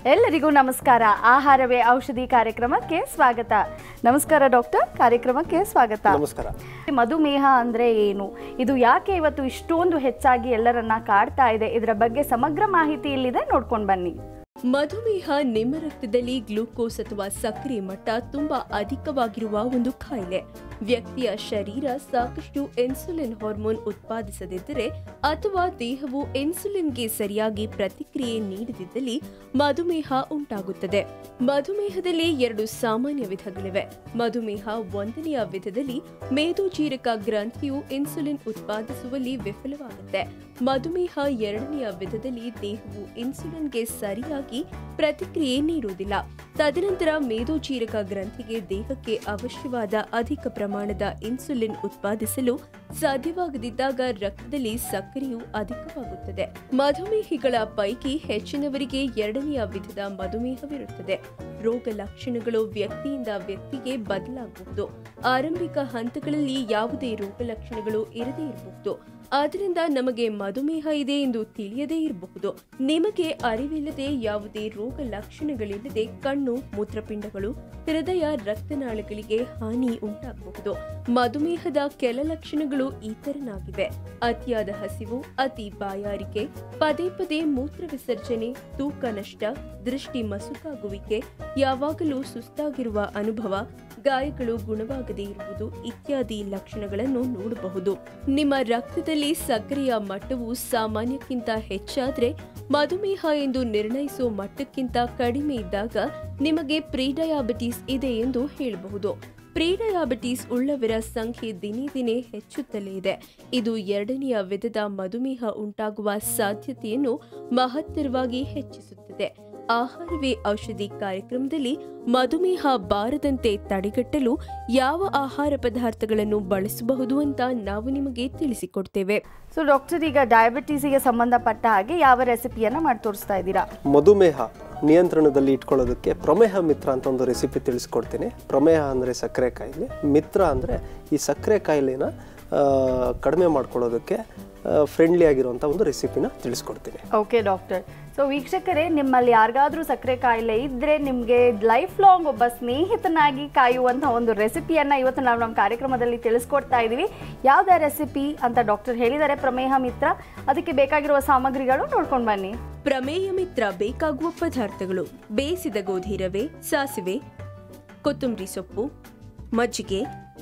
ಎಲ್ಲರಿಗೂ ನಮಸ್ಕಾರ ಆಹಾರವೇ ಔಷಧಿ ಕಾರ್ಯಕ್ರಮಕ್ಕೆ ಸ್ವಾಗತ ನಮಸ್ಕಾರ ಡಾಕ್ಟರ್ ಕಾರ್ಯಕ್ರಮಕ್ಕೆ ಸ್ವಾಗತ ನಮಸ್ಕಾರ ಮಧುಮೇಹ ಅಂದ್ರೆ ಏನು ಇದು ಯಾಕೆ ಇವತ್ತು ಇಷ್ಟೊಂದು ಹೆಚ್ಚಾಗಿ ಎಲ್ಲರನ್ನ ಕಾಡ್ತಾ ಇದೆ ಇದರ ಬಗ್ಗೆ ಸಮಗ್ರ ಮಾಹಿತಿ ಇಲ್ಲಿದೆ ನೋಡ್ಕೊಂಡು ಬನ್ನಿ ಮಧುಮೇಹ ನಿಮ್ಮ ರಕ್ತದಲ್ಲಿ ಗ್ಲೂಕೋಸ್ ಅಥವಾ ಸಕ್ಕರೆ ಮಟ್ಟ ತುಂಬಾ ಅಧಿಕವಾಗಿರುವ ಒಂದು ಕಾಯಿಲೆ ವ್ಯಕ್ತಿಯ ಶರೀರ ಸಾಕಷ್ಟು ಇನ್ಸುಲಿನ್ ಹಾರ್ಮೋನ್ ಉತ್ಪಾದಿಸದಿದ್ದರೆ ಅಥವಾ ದೇಹವು ಇನ್ಸುಲಿನ್ಗೆ ಸರಿಯಾಗಿ ಪ್ರತಿಕ್ರಿಯೆ ನೀಡದಿದ್ದಲ್ಲಿ ಮಧುಮೇಹ ಉಂಟಾಗುತ್ತದೆ ಮಧುಮೇಹದಲ್ಲಿ ಎರಡು ಸಾಮಾನ್ಯ ವಿಧಗಳಿವೆ ಮಧುಮೇಹ ಒಂದನೆಯ ವಿಧದಲ್ಲಿ ಮೇದೋಜೀರಕ ಗ್ರಂಥಿಯು ಇನ್ಸುಲಿನ್ ಉತ್ಪಾದಿಸುವಲ್ಲಿ ವಿಫಲವಾಗುತ್ತೆ ಮಧುಮೇಹ ಎರಡನೆಯ ವಿಧದಲ್ಲಿ ದೇಹವು ಇನ್ಸುಲಿನ್ಗೆ ಸರಿಯಾಗಿ ಪ್ರತಿಕ್ರಿಯೆ ನೀಡುವುದಿಲ್ಲ ತದನಂತರ ಮೇದೋಜೀರಕ ಗ್ರಂಥಿಗೆ ದೇಹಕ್ಕೆ ಅವಶ್ಯವಾದ ಅಧಿಕ ಪ್ರಮಾಣದ ಇನ್ಸುಲಿನ್ ಉತ್ಪಾದಿಸಲು ಸಾಧ್ಯವಾಗದಿದ್ದಾಗ ರಕ್ತದಲ್ಲಿ ಸಕ್ಕರೆಯು ಅಧಿಕವಾಗುತ್ತದೆ ಮಧುಮೇಹಿಗಳ ಪೈಕಿ ಹೆಚ್ಚಿನವರಿಗೆ ಎರಡನೆಯ ವಿಧದ ಮಧುಮೇಹವಿರುತ್ತದೆ ರೋಗ ಲಕ್ಷಣಗಳು ವ್ಯಕ್ತಿಯಿಂದ ವ್ಯಕ್ತಿಗೆ ಬದಲಾಗಬಹುದು ಆರಂಭಿಕ ಹಂತಗಳಲ್ಲಿ ಯಾವುದೇ ರೋಗ ಲಕ್ಷಣಗಳು ಇರದೇ ಇರಬಹುದು ಆದ್ದರಿಂದ ನಮಗೆ ಮಧುಮೇಹ ಇದೆ ಎಂದು ತಿಳಿಯದೇ ಇರಬಹುದು ನಿಮಗೆ ಅರಿವಿಲ್ಲದೆ ಯಾವುದೇ ರೋಗ ಲಕ್ಷಣಗಳಿಲ್ಲದೆ ಕಣ್ಣು ಮೂತ್ರಪಿಂಡಗಳು ಹೃದಯ ರಕ್ತನಾಳಗಳಿಗೆ ಹಾನಿ ಉಂಟಾಗಬಹುದು ಮಧುಮೇಹದ ಕೆಲ ಲಕ್ಷಣಗಳು ಈ ತೆರನಾಗಿವೆ ಅತಿಯಾದ ಹಸಿವು ಅತಿ ಬಾಯಾರಿಕೆ ಪದೇ ಪದೇ ಮೂತ್ರ ವಿಸರ್ಜನೆ ತೂಕ ನಷ್ಟ ದೃಷ್ಟಿ ಮಸುಕಾಗುವಿಕೆ ಯಾವಾಗಲೂ ಸುಸ್ತಾಗಿರುವ ಅನುಭವ ಗಾಯಗಳು ಗುಣವಾಗದೇ ಇರುವುದು ಇತ್ಯಾದಿ ಲಕ್ಷಣಗಳನ್ನು ನೋಡಬಹುದು ನಿಮ್ಮ ರಕ್ತದಲ್ಲಿ ಸಕ್ಕರೆಯ ಮಟ್ಟವು ಸಾಮಾನ್ಯಕ್ಕಿಂತ ಹೆಚ್ಚಾದ್ರೆ ಮಧುಮೇಹ ಎಂದು ನಿರ್ಣಯಿಸುವ ಮಟ್ಟಕ್ಕಿಂತ ಕಡಿಮೆ ಇದ್ದಾಗ ನಿಮಗೆ ಪ್ರೀಡಯಾಬಿಟಿಸ್ ಇದೆ ಎಂದು ಹೇಳಬಹುದು ಪ್ರೀಡಯಾಬಿಟಿಸ್ ಉಳ್ಳವರ ಸಂಖ್ಯೆ ದಿನೇ ದಿನೇ ಹೆಚ್ಚುತ್ತಲೇ ಇದೆ ಇದು ಎರಡನೆಯ ವಿಧದ ಮಧುಮೇಹ ಉಂಟಾಗುವ ಸಾಧ್ಯತೆಯನ್ನು ಮಹತ್ತರವಾಗಿ ಹೆಚ್ಚಿಸುತ್ತದೆ ಆಹಾರವೇ ಔಷಧಿ ಕಾರ್ಯಕ್ರಮದಲ್ಲಿ ಮಧುಮೇಹ ಬಾರದಂತೆ ತಡೆಗಟ್ಟಲು ಯಾವ ಆಹಾರ ಪದಾರ್ಥಗಳನ್ನು ಬಳಸಬಹುದು ಅಂತ ನಾವು ನಿಮಗೆ ತಿಳಿಸಿಕೊಡ್ತೇವೆ ಸೊ ಡಾಕ್ಟರ್ ಈಗ ಡಯಾಬಿಟೀಸಿಗೆ ಸಂಬಂಧಪಟ್ಟ ಹಾಗೆ ಯಾವ ರೆಸಿಪಿಯನ್ನ ಮಾಡಿ ತೋರಿಸ್ತಾ ಇದ್ದೀರಾ ಮಧುಮೇಹ ನಿಯಂತ್ರಣದಲ್ಲಿ ಇಟ್ಕೊಳ್ಳೋದಕ್ಕೆ ಪ್ರಮೇಹ ಮಿತ್ರ ಅಂತ ಒಂದು ರೆಸಿಪಿ ತಿಳಿಸ್ಕೊಡ್ತೀನಿ ಪ್ರಮೇಹ ಅಂದರೆ ಸಕ್ಕರೆ ಕಾಯಿಲೆ ಮಿತ್ರ ಅಂದರೆ ಈ ಸಕ್ಕರೆ ಕಾಯಿಲೆನ ಆ, ಕಡಿಮೆ ಮಾಡ್ಕೊಳ್ಳೋದಕ್ಕೆ ಫ್ರೆಂಡ್ಲಿ ಆಗಿರುವಂಥ ಒಂದು ರೆಸಿಪಿನ ತಿಳಿಸ್ಕೊಡ್ತೀನಿ ಓಕೆ ಡಾಕ್ಟರ್ ಸೊ ವೀಕ್ಷಕರೇ ನಿಮ್ಮಲ್ಲಿ ಯಾರಿಗಾದ್ರೂ ಸಕ್ಕರೆ ಕಾಯಿಲೆ ಇದ್ರೆ ನಿಮಗೆ ಲೈಫ್ ಲಾಂಗ್ ಒಬ್ಬ ಸ್ನೇಹಿತನಾಗಿ ಕಾಯುವಂಥ ಒಂದು ರೆಸಿಪಿಯನ್ನ ಇವತ್ತು ನಾವು ನಮ್ಮ ಕಾರ್ಯಕ್ರಮದಲ್ಲಿ ತಿಳಿಸ್ಕೊಡ್ತಾ ಇದ್ದೀವಿ ಯಾವುದೇ ರೆಸಿಪಿ ಅಂತ ಡಾಕ್ಟರ್ ಹೇಳಿದ್ದಾರೆ ಪ್ರಮೇಹ ಮಿತ್ರ ಅದಕ್ಕೆ ಬೇಕಾಗಿರುವ ಸಾಮಗ್ರಿಗಳು ನೋಡ್ಕೊಂಡು ಬನ್ನಿ ಪ್ರಮೇಯ ಮಿತ್ರ ಬೇಕಾಗುವ ಪದಾರ್ಥಗಳು ಬೇಯಿಸಿದ ಗೋಧಿ ರವೆ ಸಾಸಿವೆ ಕೊತ್ತಂಬರಿ ಸೊಪ್ಪು ಮಜ್ಜಿಗೆ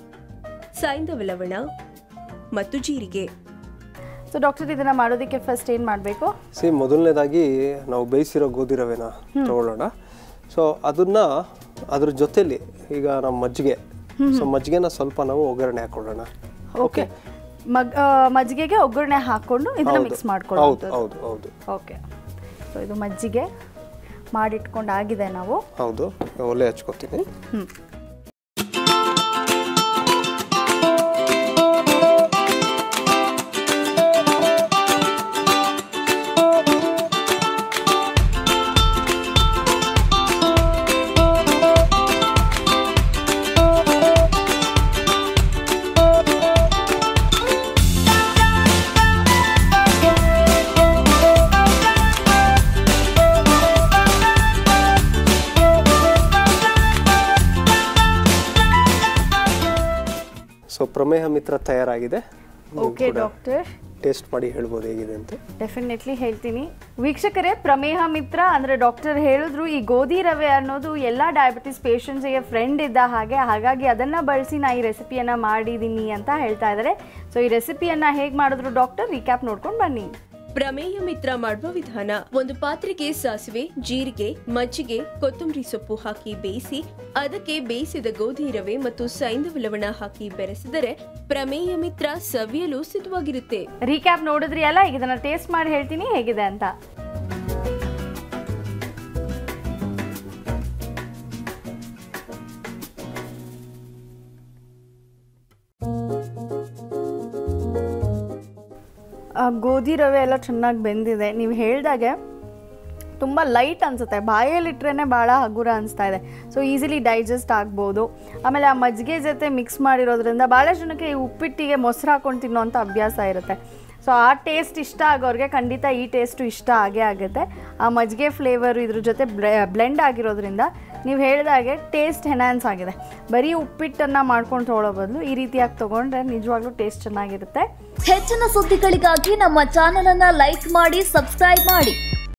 ಸಾಯಂದವ ಲವಣ ಮತ್ತು ಜೀರಿಗೆ ಸೊ ಡಾಕ್ಟರ್ ಇದನ್ನ ಮಾಡೋದಕ್ಕೆ ಫಸ್ಟ್ ಏನು ಮಾಡಬೇಕು ಸಿ ಮೊದಲನೇದಾಗಿ ನಾವು ಬೇಯಿಸಿರೋ ಗೋಧಿ ರವೆನ ತಗೊಳ್ಳೋಣ ಸೊ ಅದನ್ನ ಅದ್ರ ಜೊತೆಲಿ ಈಗ ನಮ್ಮ ಮಜ್ಜಿಗೆ ಸೊ ಮಜ್ಜಿಗೆನ ಸ್ವಲ್ಪ ನಾವು ಒಗ್ಗರಣೆ ಹಾಕೊಳ್ಳೋಣ ಓಕೆ ಮಗ್ ಆ, ಮಜ್ಜಿಗೆಗೆ ಒಗ್ಗರಣೆ ಹಾಕೊಂಡು ಇದನ್ನ ಮಿಕ್ಸ್ ಹೌದು ಮಾಡ್ಕೊಳ್ಳೋದು ಹೌದು ಹೌದು ಓಕೆ ಸೊ ಇದು ಮಜ್ಜಿಗೆ ಮಾಡಿಟ್ಕೊಂಡು ಆಗಿದೆ ನಾವು ಹೌದು ಒಲೆ ಹಚ್ಕೋತೀನಿ ಹ್ಮ್ ಸೊ ಪ್ರಮೇಹ ಮಿತ್ರ ತಯಾರಾಗಿದೆ ಓಕೆ ಡಾಕ್ಟರ್ ಟೇಸ್ಟ್ ಮಾಡಿ ಹೇಳ್ಬೋದು ಹೇಗಿದೆ ಅಂತ ಡೆಫಿನೆಟ್ಲಿ ಹೇಳ್ತೀನಿ ವೀಕ್ಷಕರೇ ಪ್ರಮೇಹ ಮಿತ್ರ ಅಂದರೆ ಡಾಕ್ಟರ್ ಹೇಳಿದ್ರು ಈ ಗೋಧಿ ರವೆ ಅನ್ನೋದು ಎಲ್ಲ ಡಯಾಬಿಟಿಸ್ ಪೇಷಂಟ್ಸಿಗೆ ಫ್ರೆಂಡ್ ಇದ್ದ ಹಾಗೆ ಹಾಗಾಗಿ ಅದನ್ನು ಬಳಸಿ ನಾ ಈ ರೆಸಿಪಿಯನ್ನು ಮಾಡಿದ್ದೀನಿ ಅಂತ ಹೇಳ್ತಾ ಇದ್ದಾರೆ ಸೊ ಈ ರೆಸಿಪಿಯನ್ನು ಹೇಗೆ ಮಾಡಿದ್ರು ಡಾಕ್ಟರ್ ರೀಕ್ಯಾಪ್ ನೋಡ್ಕೊಂಡು ಬನ್ನಿ ಪ್ರಮೇಯ ಮಿತ್ರ ಮಾಡುವ ವಿಧಾನ ಒಂದು ಪಾತ್ರೆಗೆ ಸಾಸಿವೆ ಜೀರಿಗೆ ಮಜ್ಜಿಗೆ ಕೊತ್ತಂಬರಿ ಸೊಪ್ಪು ಹಾಕಿ ಬೇಯಿಸಿ ಅದಕ್ಕೆ ಬೇಯಿಸಿದ ಗೋಧಿ ರವೆ ಮತ್ತು ಸೈಂಧವ ಲವಣ ಹಾಕಿ ಬೆರೆಸಿದರೆ ಪ್ರಮೇಯ ಮಿತ್ರ ಸವಿಯಲು ಸಿದ್ಧವಾಗಿರುತ್ತೆ ರೀಕ್ಯಾಪ್ ನೋಡಿದ್ರಿ ಅಲ್ಲ ಈಗ ಇದನ್ನು ಟೇಸ್ಟ್ ಮಾಡಿ ಹೇಳ್ತೀನಿ ಹೇಗಿದೆ ಅಂತ ಆ, ಗೋಧಿ ರವೆ ಎಲ್ಲ ಚೆನ್ನಾಗಿ ಬೆಂದಿದೆ ನೀವು ಹೇಳ್ದಾಗೆ ತುಂಬ ಲೈಟ್ ಅನಿಸುತ್ತೆ ಬಾಯಲ್ಲಿಟ್ರೇ ಭಾಳ ಹಗುರ ಅನಿಸ್ತಾ ಇದೆ ಸೊ ಈಸಿಲಿ ಡೈಜೆಸ್ಟ್ ಆಗ್ಬೋದು ಆಮೇಲೆ ಆ ಮಜ್ಜಿಗೆ ಜೊತೆ ಮಿಕ್ಸ್ ಮಾಡಿರೋದ್ರಿಂದ ಭಾಳ ಜನಕ್ಕೆ ಈ ಉಪ್ಪಿಟ್ಟಿಗೆ ಮೊಸರು ಹಾಕೊಂಡು ತಿನ್ನೋಂಥ ಅಭ್ಯಾಸ ಇರುತ್ತೆ ಸೊ ಆ ಟೇಸ್ಟ್ ಇಷ್ಟ ಆಗೋರಿಗೆ ಖಂಡಿತ ಈ ಟೇಸ್ಟು ಇಷ್ಟ ಆಗೇ ಆಗುತ್ತೆ ಆ ಮಜ್ಜಿಗೆ ಫ್ಲೇವರು ಇದ್ರ ಜೊತೆ ಬ್ಲೆಂಡ್ ಆಗಿರೋದ್ರಿಂದ ನೀವು ಹೇಳಿದಾಗೆ ಟೇಸ್ಟ್ ಎನ್ಹಾನ್ಸ್ ಆಗಿದೆ ಬರೀ ಉಪ್ಪಿಟ್ಟನ್ನು ಮಾಡ್ಕೊಂಡು ತೊಗೊಳ್ಳೋ ಬದಲು ಈ ರೀತಿಯಾಗಿ ತೊಗೊಂಡ್ರೆ ನಿಜವಾಗ್ಲೂ ಟೇಸ್ಟ್ ಚೆನ್ನಾಗಿರುತ್ತೆ ಹೆಚ್ಚಿನ ಸುದ್ದಿಗಳಿಗಾಗಿ ನಮ್ಮ ಚಾನೆಲ್ ಅನ್ನ ಲೈಕ್ ಮಾಡಿ ಸಬ್ಸ್ಕ್ರೈಬ್ ಮಾಡಿ